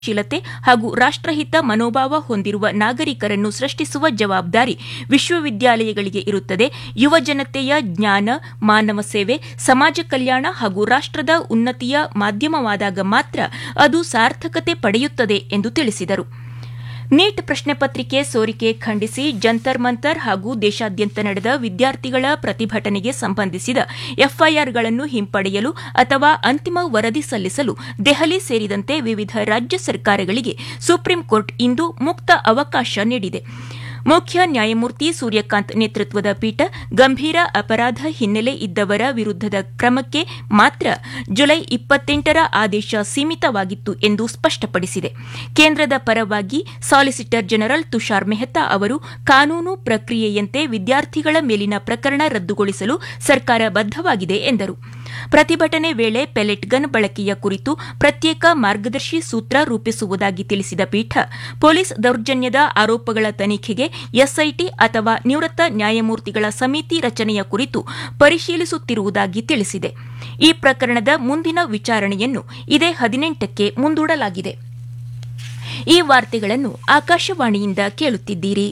ಶೀಲತೆ ಹಾಗೂ ರಾಷ್ಟ್ರಹಿತ ಮನೋಭಾವ ಹೊಂದಿರುವ ನಾಗರಿಕರನ್ನು ಸೃಷ್ಟಿಸುವ ಜವಾಬ್ದಾರಿ ವಿಶ್ವವಿದ್ಯಾಲಯಗಳಿಗೆ ಇರುತ್ತದೆ ಯುವ ಜನತೆಯ ಜ್ಞಾನ ಮಾನವ ಸೇವೆ ಸಮಾಜ ಕಲ್ಯಾಣ ಹಾಗೂ ರಾಷ್ಟ್ರದ ಉನ್ನತಿಯ ಮಾಧ್ಯಮವಾದಾಗ ಮಾತ್ರ ಅದು ಸಾರ್ಥಕತೆ ಪಡೆಯುತ್ತದೆ ಎಂದು ತಿಳಿಸಿದರು ನೀಟ್ ಪ್ರಶ್ನೆ ಪತ್ರಿಕೆ ಸೋರಿಕೆ ಖಂಡಿಸಿ ಜಂತರ್ ಮಂತರ್ ಹಾಗೂ ದೇಶಾದ್ಯಂತ ನಡೆದ ವಿದ್ಯಾರ್ಥಿಗಳ ಪ್ರತಿಭಟನೆಗೆ ಸಂಬಂಧಿಸಿದ ಎಫ್ಐಆರ್ಗಳನ್ನು ಹಿಂಪಡೆಯಲು ಅಥವಾ ಅಂತಿಮ ವರದಿ ಸಲ್ಲಿಸಲು ದೆಹಲಿ ಸೇರಿದಂತೆ ವಿವಿಧ ರಾಜ್ಯ ಸರ್ಕಾರಗಳಿಗೆ ಸುಪ್ರೀಂಕೋರ್ಟ್ ಇಂದು ಮುಕ್ತ ಅವಕಾಶ ನೀಡಿದೆ ಮುಖ್ಯ ನ್ಯಾಯಮೂರ್ತಿ ಸೂರ್ಯಕಾಂತ್ ನೇತೃತ್ವದ ಪೀಠ ಗಂಭೀರ ಅಪರಾಧ ಹಿನ್ನೆಲೆ ಇದ್ದವರ ವಿರುದ್ದದ ಕ್ರಮಕ್ಕೆ ಮಾತ್ರ ಜುಲೈ ಇಪ್ಪತ್ತೆಂಟರ ಆದೇಶ ಸೀಮಿತವಾಗಿತ್ತು ಎಂದು ಸ್ಪಷ್ಟಪಡಿಸಿದೆ ಕೇಂದ್ರದ ಪರವಾಗಿ ಸಾಲಿಸಿಟರ್ ಜನರಲ್ ತುಷಾರ್ ಮೆಹ್ತಾ ಅವರು ಕಾನೂನು ಪ್ರಕ್ರಿಯೆಯಂತೆ ವಿದ್ಯಾರ್ಥಿಗಳ ಮೇಲಿನ ಪ್ರಕರಣ ರದ್ದುಗೊಳಿಸಲು ಸರ್ಕಾರ ಬದ್ದವಾಗಿದೆ ಎಂದರು ಪ್ರತಿಭಟನೆ ವೇಳೆ ಪೆಲೆಟ್ ಗನ್ ಬಳಕೆಯ ಕುರಿತು ಪ್ರತ್ಯೇಕ ಮಾರ್ಗದರ್ಶಿ ಸೂತ್ರ ರೂಪಿಸುವುದಾಗಿ ತಿಳಿಸಿದ ಪೀಠ ಪೊಲೀಸ್ ದೌರ್ಜನ್ಯದ ಆರೋಪಗಳ ತನಿಖೆಗೆ ಎಸ್ಐಟಿ ಅಥವಾ ನಿವೃತ್ತ ನ್ಯಾಯಮೂರ್ತಿಗಳ ಸಮಿತಿ ರಚನೆಯ ಕುರಿತು ಪರಿಶೀಲಿಸುತ್ತಿರುವುದಾಗಿ ತಿಳಿಸಿದೆ ಈ ಪ್ರಕರಣದ ಮುಂದಿನ ವಿಚಾರಣೆಯನ್ನು ಇದೇ ಹದಿನೆಂಟಕ್ಕೆ ಮುಂದೂಡಲಾಗಿದೆ ಈ ವಾರ್ತೆಗಳನ್ನು ಆಕಾಶವಾಣಿಯಿಂದ ಕೇಳುತ್ತಿದ್ದೀರಿ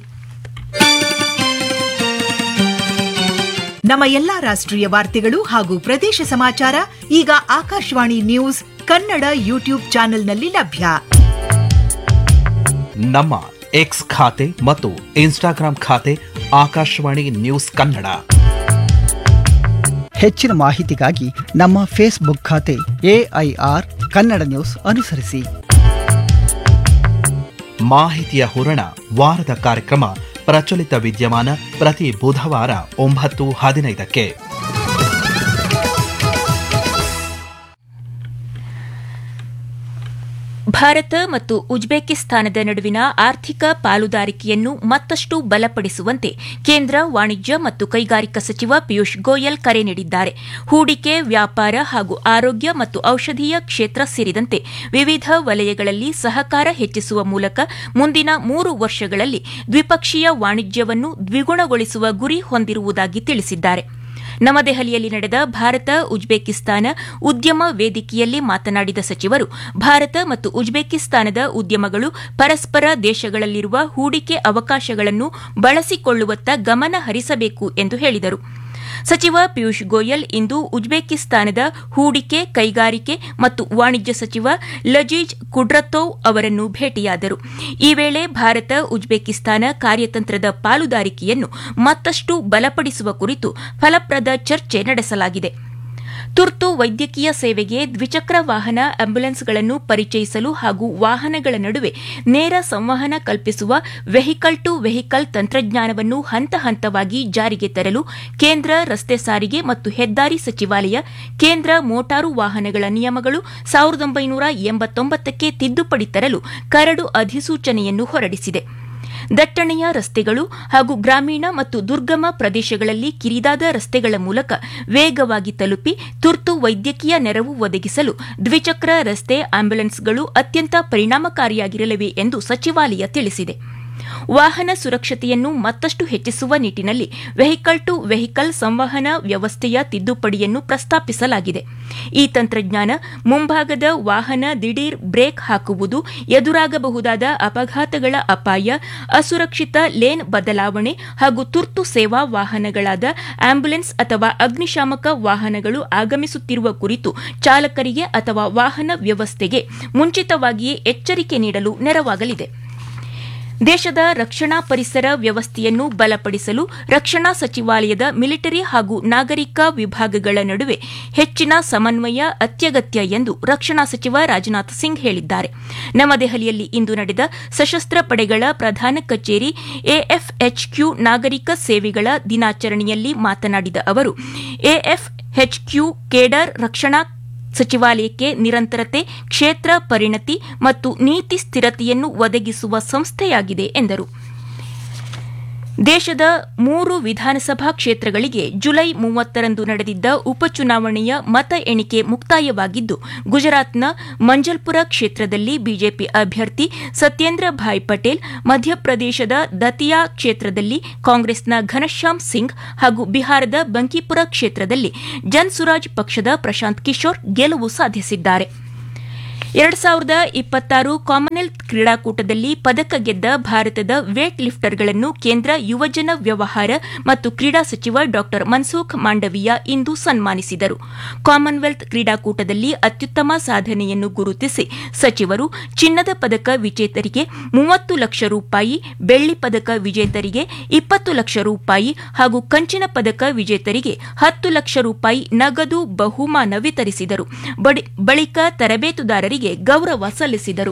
ನಮ್ಮ ಎಲ್ಲಾ ರಾಷ್ಟ್ರೀಯ ವಾರ್ತೆಗಳು ಹಾಗೂ ಪ್ರದೇಶ ಸಮಾಚಾರ ಈಗ ಆಕಾಶವಾಣಿ ನ್ಯೂಸ್ ಕನ್ನಡ ಯೂಟ್ಯೂಬ್ ಚಾನೆಲ್ನಲ್ಲಿ ಲಭ್ಯ ನಮ್ಮ ಎಕ್ಸ್ ಖಾತೆ ಮತ್ತು ಇನ್ಸ್ಟಾಗ್ರಾಂ ಖಾತೆ ಆಕಾಶವಾಣಿ ನ್ಯೂಸ್ ಕನ್ನಡ ಹೆಚ್ಚಿನ ಮಾಹಿತಿಗಾಗಿ ನಮ್ಮ ಫೇಸ್ಬುಕ್ ಖಾತೆ ಎಐಆರ್ ಕನ್ನಡ ನ್ಯೂಸ್ ಅನುಸರಿಸಿ ಮಾಹಿತಿಯ ಹೂರಣ ವಾರದ ಕಾರ್ಯಕ್ರಮ ಪ್ರಚಲಿತ ವಿದ್ಯಮಾನ ಪ್ರತಿ ಬುಧವಾರ ಒಂಬತ್ತು ಹದಿನೈದಕ್ಕೆ ಭಾರತ ಮತ್ತು ಉಜ್ಬೇಕಿಸ್ತಾನದ ನಡುವಿನ ಆರ್ಥಿಕ ಪಾಲುದಾರಿಕೆಯನ್ನು ಮತ್ತಷ್ಟು ಬಲಪಡಿಸುವಂತೆ ಕೇಂದ್ರ ವಾಣಿಜ್ಯ ಮತ್ತು ಕೈಗಾರಿಕಾ ಸಚಿವ ಪಿಯೂಷ್ ಗೋಯಲ್ ಕರೆ ನೀಡಿದ್ದಾರೆ ಹೂಡಿಕೆ ವ್ಯಾಪಾರ ಹಾಗೂ ಆರೋಗ್ಯ ಮತ್ತು ಔಷಧೀಯ ಕ್ಷೇತ್ರ ಸೇರಿದಂತೆ ವಿವಿಧ ವಲಯಗಳಲ್ಲಿ ಸಹಕಾರ ಹೆಚ್ಚಿಸುವ ಮೂಲಕ ಮುಂದಿನ ಮೂರು ವರ್ಷಗಳಲ್ಲಿ ದ್ವಿಪಕ್ಷೀಯ ವಾಣಿಜ್ಯವನ್ನು ದ್ವಿಗುಣಗೊಳಿಸುವ ಗುರಿ ಹೊಂದಿರುವುದಾಗಿ ತಿಳಿಸಿದ್ದಾರೆ ನವದೆಹಲಿಯಲ್ಲಿ ನಡೆದ ಭಾರತ ಉಜ್ಬೇಕಿಸ್ತಾನ ಉದ್ಯಮ ವೇದಿಕೆಯಲ್ಲಿ ಮಾತನಾಡಿದ ಸಚಿವರು ಭಾರತ ಮತ್ತು ಉಜ್ಬೇಕಿಸ್ತಾನದ ಉದ್ಯಮಗಳು ಪರಸ್ಪರ ದೇಶಗಳಲ್ಲಿರುವ ಹೂಡಿಕೆ ಅವಕಾಶಗಳನ್ನು ಬಳಸಿಕೊಳ್ಳುವತ್ತ ಗಮನ ಹರಿಸಬೇಕು ಎಂದು ಹೇಳಿದರು ಸಚಿವ ಪಿಯೂಷ್ ಗೋಯಲ್ ಇಂದು ಉಜ್ಬೇಕಿಸ್ತಾನದ ಹೂಡಿಕೆ ಕೈಗಾರಿಕೆ ಮತ್ತು ವಾಣಿಜ್ಯ ಸಚಿವ ಲಜೀಜ್ ಕುಡ್ರತೋವ್ ಅವರನ್ನು ಭೇಟಿಯಾದರು ಈ ವೇಳೆ ಭಾರತ ಉಜ್ಬೇಕಿಸ್ತಾನ ಕಾರ್ಯತಂತ್ರದ ಪಾಲುದಾರಿಕೆಯನ್ನು ಮತ್ತಷ್ಟು ಬಲಪಡಿಸುವ ಕುರಿತು ಫಲಪ್ರದ ಚರ್ಚೆ ನಡೆಸಲಾಗಿದೆ ತುರ್ತು ವೈದ್ಯಕೀಯ ಸೇವೆಗೆ ದ್ವಿಚಕ್ರ ವಾಹನ ಆಂಬ್ಯುಲೆನ್ಸ್ಗಳನ್ನು ಪರಿಚಯಿಸಲು ಹಾಗೂ ವಾಹನಗಳ ನಡುವೆ ನೇರ ಸಂವಹನ ಕಲ್ಪಿಸುವ ವೆಹಿಕಲ್ ಟು ವೆಹಿಕಲ್ ತಂತ್ರಜ್ಞಾನವನ್ನು ಹಂತ ಹಂತವಾಗಿ ಜಾರಿಗೆ ತರಲು ಕೇಂದ್ರ ರಸ್ತೆ ಸಾರಿಗೆ ಮತ್ತು ಹೆದ್ದಾರಿ ಸಚಿವಾಲಯ ಕೇಂದ್ರ ಮೋಟಾರು ವಾಹನಗಳ ನಿಯಮಗಳು ಸಾವಿರದ ಒಂಬೈನೂರ ಎಂಬತ್ತೊಂಬತ್ತಕ್ಕೆ ತಿದ್ದುಪಡಿ ತರಲು ಕರಡು ಅಧಿಸೂಚನೆಯನ್ನು ಹೊರಡಿಸಿದೆ ದಟ್ಟಣೆಯ ರಸ್ತೆಗಳು ಹಾಗೂ ಗ್ರಾಮೀಣ ಮತ್ತು ದುರ್ಗಮ ಪ್ರದೇಶಗಳಲ್ಲಿ ಕಿರಿದಾದ ರಸ್ತೆಗಳ ಮೂಲಕ ವೇಗವಾಗಿ ತಲುಪಿ ತುರ್ತು ವೈದ್ಯಕೀಯ ನೆರವು ಒದಗಿಸಲು ದ್ವಿಚಕ್ರ ರಸ್ತೆ ಆಂಬ್ಯುಲೆನ್ಸ್ಗಳು ಅತ್ಯಂತ ಪರಿಣಾಮಕಾರಿಯಾಗಿರಲಿವೆ ಎಂದು ಸಚಿವಾಲಯ ತಿಳಿಸಿದೆ ವಾಹನ ಸುರಕ್ಷತೆಯನ್ನು ಮತ್ತಷ್ಟು ಹೆಚ್ಚಿಸುವ ನಿಟ್ಟಿನಲ್ಲಿ ವೆಹಿಕಲ್ ಟು ವೆಹಿಕಲ್ ಸಂವಹನ ವ್ಯವಸ್ಥೆಯ ತಿದ್ದುಪಡಿಯನ್ನು ಪ್ರಸ್ತಾಪಿಸಲಾಗಿದೆ ಈ ತಂತ್ರಜ್ಞಾನ ಮುಂಭಾಗದ ವಾಹನ ದಿಢೀರ್ ಬ್ರೇಕ್ ಹಾಕುವುದು ಎದುರಾಗಬಹುದಾದ ಅಪಘಾತಗಳ ಅಪಾಯ ಅಸುರಕ್ಷಿತ ಲೇನ್ ಬದಲಾವಣೆ ಹಾಗೂ ತುರ್ತು ಸೇವಾ ವಾಹನಗಳಾದ ಆಂಬ್ಯುಲೆನ್ಸ್ ಅಥವಾ ಅಗ್ನಿಶಾಮಕ ವಾಹನಗಳು ಆಗಮಿಸುತ್ತಿರುವ ಕುರಿತು ಚಾಲಕರಿಗೆ ಅಥವಾ ವಾಹನ ವ್ಯವಸ್ಥೆಗೆ ಮುಂಚಿತವಾಗಿಯೇ ಎಚ್ಚರಿಕೆ ನೀಡಲು ನೆರವಾಗಲಿದೆ ದೇಶದ ರಕ್ಷಣಾ ಪರಿಸರ ವ್ಯವಸ್ಥೆಯನ್ನು ಬಲಪಡಿಸಲು ರಕ್ಷಣಾ ಸಚಿವಾಲಯದ ಮಿಲಿಟರಿ ಹಾಗೂ ನಾಗರಿಕ ವಿಭಾಗಗಳ ನಡುವೆ ಹೆಚ್ಚಿನ ಸಮನ್ವಯ ಅತ್ಯಗತ್ಯ ಎಂದು ರಕ್ಷಣಾ ಸಚಿವ ರಾಜನಾಥ್ ಸಿಂಗ್ ಹೇಳಿದ್ದಾರೆ ನವದೆಹಲಿಯಲ್ಲಿ ಇಂದು ನಡೆದ ಸಶಸ್ತ್ರ ಪಡೆಗಳ ಪ್ರಧಾನ ಕಚೇರಿ ಎಎಫ್ಎಚ್ಕ್ಯೂ ನಾಗರಿಕ ಸೇವೆಗಳ ದಿನಾಚರಣೆಯಲ್ಲಿ ಮಾತನಾಡಿದ ಅವರು ಎಎಫ್ಎಚ್ಕ್ಯೂ ಕೇಡರ್ ರಕ್ಷಣಾ ಸಚಿವಾಲಯಕ್ಕೆ ನಿರಂತರತೆ ಕ್ಷೇತ್ರ ಪರಿಣತಿ ಮತ್ತು ನೀತಿ ಸ್ಥಿರತೆಯನ್ನು ಒದಗಿಸುವ ಸಂಸ್ಥೆಯಾಗಿದೆ ಎಂದರು ದೇಶದ ಮೂರು ವಿಧಾನಸಭಾ ಕ್ಷೇತ್ರಗಳಿಗೆ ಜುಲೈ ಮೂವತ್ತರಂದು ನಡೆದಿದ್ದ ಉಪಚುನಾವಣೆಯ ಮತ ಎಣಿಕೆ ಮುಕ್ತಾಯವಾಗಿದ್ದು ಗುಜರಾತ್ನ ಮಂಜಲ್ಪುರ ಕ್ಷೇತ್ರದಲ್ಲಿ ಬಿಜೆಪಿ ಅಭ್ಯರ್ಥಿ ಸತ್ಯೇಂದ್ರ ಭಾಯ್ ಪಟೇಲ್ ಮಧ್ಯಪ್ರದೇಶದ ದತಿಯಾ ಕ್ಷೇತ್ರದಲ್ಲಿ ಕಾಂಗ್ರೆಸ್ನ ಘನಶ್ಯಾಮ್ ಸಿಂಗ್ ಹಾಗೂ ಬಿಹಾರದ ಬಂಕಿಪುರ ಕ್ಷೇತ್ರದಲ್ಲಿ ಜನ್ಸುರಾಜ್ ಪಕ್ಷದ ಪ್ರಶಾಂತ್ ಕಿಶೋರ್ ಗೆಲುವು ಸಾಧಿಸಿದ್ದಾರೆ ಎರಡ್ ಸಾವಿರದ ಇಪ್ಪತ್ತಾರು ಕಾಮನ್ವೆಲ್ತ್ ಕ್ರೀಡಾಕೂಟದಲ್ಲಿ ಪದಕ ಗೆದ್ದ ಭಾರತದ ವೇಟ್ ಲಿಫ್ಟರ್ಗಳನ್ನು ಕೇಂದ್ರ ಯುವಜನ ವ್ಯವಹಾರ ಮತ್ತು ಕ್ರೀಡಾ ಸಚಿವ ಡಾ ಮನ್ಸುಖ್ ಮಾಂಡವೀಯ ಇಂದು ಸನ್ಮಾನಿಸಿದರು ಕಾಮನ್ವೆಲ್ತ್ ಕ್ರೀಡಾಕೂಟದಲ್ಲಿ ಅತ್ಯುತ್ತಮ ಸಾಧನೆಯನ್ನು ಗುರುತಿಸಿ ಸಚಿವರು ಚಿನ್ನದ ಪದಕ ವಿಜೇತರಿಗೆ ಮೂವತ್ತು ಲಕ್ಷ ರೂಪಾಯಿ ಬೆಳ್ಳಿ ಪದಕ ವಿಜೇತರಿಗೆ ಇಪ್ಪತ್ತು ಲಕ್ಷ ರೂಪಾಯಿ ಹಾಗೂ ಕಂಚಿನ ಪದಕ ವಿಜೇತರಿಗೆ ಹತ್ತು ಲಕ್ಷ ರೂಪಾಯಿ ನಗದು ಬಹುಮಾನ ವಿತರಿಸಿದರು ಬಡಿ- ಬಳಿಕ ತರಬೇತುದಾರರಿಗೆ ಗೌರವ ಸಲ್ಲಿಸಿದರು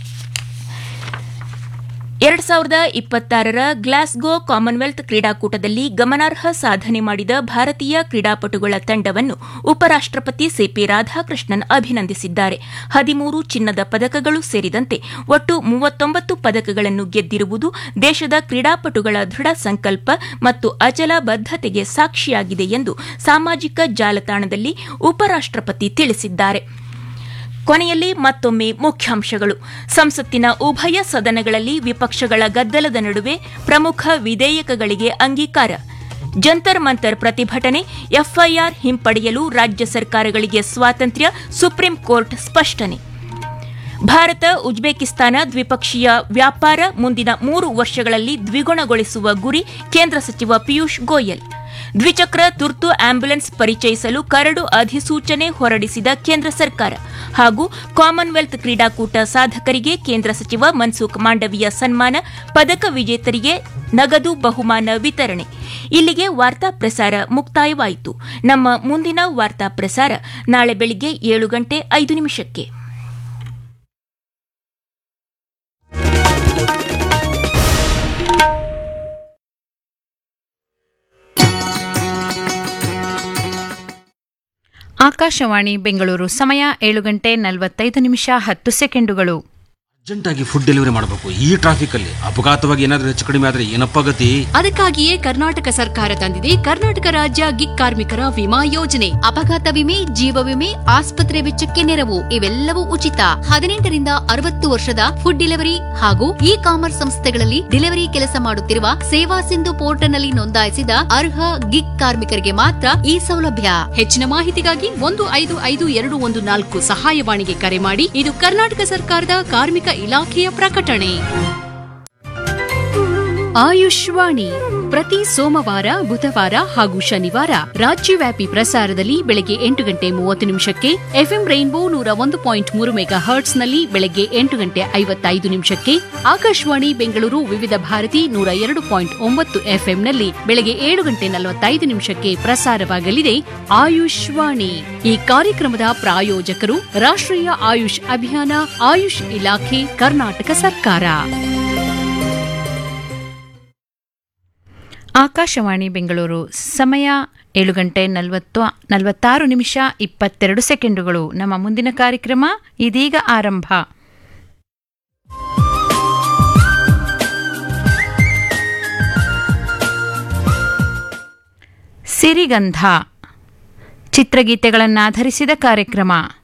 ಎರಡ್ ಸಾವಿರದ ಇಪ್ಪತ್ತಾರರ ಗ್ಲಾಸ್ಗೋ ಕಾಮನ್ವೆಲ್ತ್ ಕ್ರೀಡಾಕೂಟದಲ್ಲಿ ಗಮನಾರ್ಹ ಸಾಧನೆ ಮಾಡಿದ ಭಾರತೀಯ ಕ್ರೀಡಾಪಟುಗಳ ತಂಡವನ್ನು ಉಪರಾಷ್ಟಪತಿ ಸಿಪಿ ರಾಧಾಕೃಷ್ಣನ್ ಅಭಿನಂದಿಸಿದ್ದಾರೆ ಹದಿಮೂರು ಚಿನ್ನದ ಪದಕಗಳು ಸೇರಿದಂತೆ ಒಟ್ಟು ಮೂವತ್ತೊಂಬತ್ತು ಪದಕಗಳನ್ನು ಗೆದ್ದಿರುವುದು ದೇಶದ ಕ್ರೀಡಾಪಟುಗಳ ದೃಢ ಸಂಕಲ್ಪ ಮತ್ತು ಅಚಲ ಬದ್ದತೆಗೆ ಸಾಕ್ಷಿಯಾಗಿದೆ ಎಂದು ಸಾಮಾಜಿಕ ಜಾಲತಾಣದಲ್ಲಿ ಉಪರಾಷ್ಟಪತಿ ತಿಳಿಸಿದ್ದಾರೆ ಕೊನೆಯಲ್ಲಿ ಮತ್ತೊಮ್ಮೆ ಮುಖ್ಯಾಂಶಗಳು ಸಂಸತ್ತಿನ ಉಭಯ ಸದನಗಳಲ್ಲಿ ವಿಪಕ್ಷಗಳ ಗದ್ದಲದ ನಡುವೆ ಪ್ರಮುಖ ವಿಧೇಯಕಗಳಿಗೆ ಅಂಗೀಕಾರ ಜಂತರ್ ಮಂತರ್ ಪ್ರತಿಭಟನೆ ಎಫ್ಐಆರ್ ಹಿಂಪಡೆಯಲು ರಾಜ್ಯ ಸರ್ಕಾರಗಳಿಗೆ ಸ್ವಾತಂತ್ರ್ಯ ಸುಪ್ರೀಂ ಕೋರ್ಟ್ ಸ್ಪಷ್ಟನೆ ಭಾರತ ಉಜ್ಬೇಕಿಸ್ತಾನ ದ್ವಿಪಕ್ಷೀಯ ವ್ಯಾಪಾರ ಮುಂದಿನ ಮೂರು ವರ್ಷಗಳಲ್ಲಿ ದ್ವಿಗುಣಗೊಳಿಸುವ ಗುರಿ ಕೇಂದ್ರ ಸಚಿವ ಪಿಯೂಷ್ ಗೋಯಲ್ ದ್ವಿಚಕ್ರ ತುರ್ತು ಆಂಬ್ಯುಲೆನ್ಸ್ ಪರಿಚಯಿಸಲು ಕರಡು ಅಧಿಸೂಚನೆ ಹೊರಡಿಸಿದ ಕೇಂದ್ರ ಸರ್ಕಾರ ಹಾಗೂ ಕಾಮನ್ವೆಲ್ತ್ ಕ್ರೀಡಾಕೂಟ ಸಾಧಕರಿಗೆ ಕೇಂದ್ರ ಸಚಿವ ಮನ್ಸುಖ್ ಮಾಂಡವೀಯ ಸನ್ಮಾನ ಪದಕ ವಿಜೇತರಿಗೆ ನಗದು ಬಹುಮಾನ ವಿತರಣೆ ಇಲ್ಲಿಗೆ ವಾರ್ತಾ ಪ್ರಸಾರ ಮುಕ್ತಾಯವಾಯಿತು ನಮ್ಮ ಮುಂದಿನ ವಾರ್ತಾ ಪ್ರಸಾರ ನಾಳೆ ಬೆಳಿಗ್ಗೆ ಏಳು ಗಂಟೆ ಐದು ನಿಮಿಷಕ್ಕೆ ಆಕಾಶವಾಣಿ ಬೆಂಗಳೂರು ಸಮಯ ಏಳು ಗಂಟೆ ನಲವತ್ತೈದು ನಿಮಿಷ ಹತ್ತು ಸೆಕೆಂಡುಗಳು ಅರ್ಜೆಂಟಾಗಿ ಫುಡ್ ಡೆಲಿವರಿ ಮಾಡಬೇಕು ಈ ಟ್ರಾಫಿಕ್ ಅಲ್ಲಿ ಅಪಘಾತವಾಗಿ ಏನಾದ್ರೂ ಹೆಚ್ಚು ಕಡಿಮೆ ಆದ್ರೆ ಏನಪ್ಪ ಗತಿ ಅದಕ್ಕಾಗಿಯೇ ಕರ್ನಾಟಕ ಸರ್ಕಾರ ತಂದಿದೆ ಕರ್ನಾಟಕ ರಾಜ್ಯ ಗಿಗ್ ಕಾರ್ಮಿಕರ ವಿಮಾ ಯೋಜನೆ ಅಪಘಾತ ವಿಮೆ ಜೀವ ವಿಮೆ ಆಸ್ಪತ್ರೆ ವೆಚ್ಚಕ್ಕೆ ನೆರವು ಇವೆಲ್ಲವೂ ಉಚಿತ ಹದಿನೆಂಟರಿಂದ ಅರವತ್ತು ವರ್ಷದ ಫುಡ್ ಡೆಲಿವರಿ ಹಾಗೂ ಇ ಕಾಮರ್ಸ್ ಸಂಸ್ಥೆಗಳಲ್ಲಿ ಡೆಲಿವರಿ ಕೆಲಸ ಮಾಡುತ್ತಿರುವ ಸೇವಾ ಸಿಂಧು ಪೋರ್ಟಲ್ನಲ್ಲಿ ನೋಂದಾಯಿಸಿದ ಅರ್ಹ ಗಿಗ್ ಕಾರ್ಮಿಕರಿಗೆ ಮಾತ್ರ ಈ ಸೌಲಭ್ಯ ಹೆಚ್ಚಿನ ಮಾಹಿತಿಗಾಗಿ ಒಂದು ಐದು ಐದು ಎರಡು ಒಂದು ನಾಲ್ಕು ಸಹಾಯವಾಣಿಗೆ ಕರೆ ಮಾಡಿ ಇದು ಕರ್ನಾಟಕ ಸರ್ಕಾರದ ಕಾರ್ಮಿಕ ಇಲಾಖೆಯ ಪ್ರಕಟಣೆ ಆಯುಷ್ವಾಣಿ ಪ್ರತಿ ಸೋಮವಾರ ಬುಧವಾರ ಹಾಗೂ ಶನಿವಾರ ರಾಜ್ಯವ್ಯಾಪಿ ಪ್ರಸಾರದಲ್ಲಿ ಬೆಳಗ್ಗೆ ಎಂಟು ಗಂಟೆ ಮೂವತ್ತು ನಿಮಿಷಕ್ಕೆ ಎಫ್ಎಂ ರೈನ್ಬೋ ನೂರ ಒಂದು ಪಾಯಿಂಟ್ ಮೂರು ಮೆಗಾ ಹರ್ಟ್ಸ್ನಲ್ಲಿ ಬೆಳಗ್ಗೆ ಎಂಟು ಗಂಟೆ ಐವತ್ತೈದು ನಿಮಿಷಕ್ಕೆ ಆಕಾಶವಾಣಿ ಬೆಂಗಳೂರು ವಿವಿಧ ಭಾರತಿ ನೂರ ಎರಡು ಪಾಯಿಂಟ್ ಒಂಬತ್ತು ಎಫ್ಎಂನಲ್ಲಿ ಬೆಳಗ್ಗೆ ಏಳು ಗಂಟೆ ನಲವತ್ತೈದು ನಿಮಿಷಕ್ಕೆ ಪ್ರಸಾರವಾಗಲಿದೆ ಆಯುಷ್ವಾಣಿ ಈ ಕಾರ್ಯಕ್ರಮದ ಪ್ರಾಯೋಜಕರು ರಾಷ್ಟ್ರೀಯ ಆಯುಷ್ ಅಭಿಯಾನ ಆಯುಷ್ ಇಲಾಖೆ ಕರ್ನಾಟಕ ಸರ್ಕಾರ ಆಕಾಶವಾಣಿ ಬೆಂಗಳೂರು ಸಮಯ ಏಳು ಗಂಟೆ ನಲವತ್ತು ನಲವತ್ತಾರು ನಿಮಿಷ ಇಪ್ಪತ್ತೆರಡು ಸೆಕೆಂಡುಗಳು ನಮ್ಮ ಮುಂದಿನ ಕಾರ್ಯಕ್ರಮ ಇದೀಗ ಆರಂಭ ಸಿರಿಗಂಧ ಚಿತ್ರಗೀತೆಗಳನ್ನಾಧರಿಸಿದ ಕಾರ್ಯಕ್ರಮ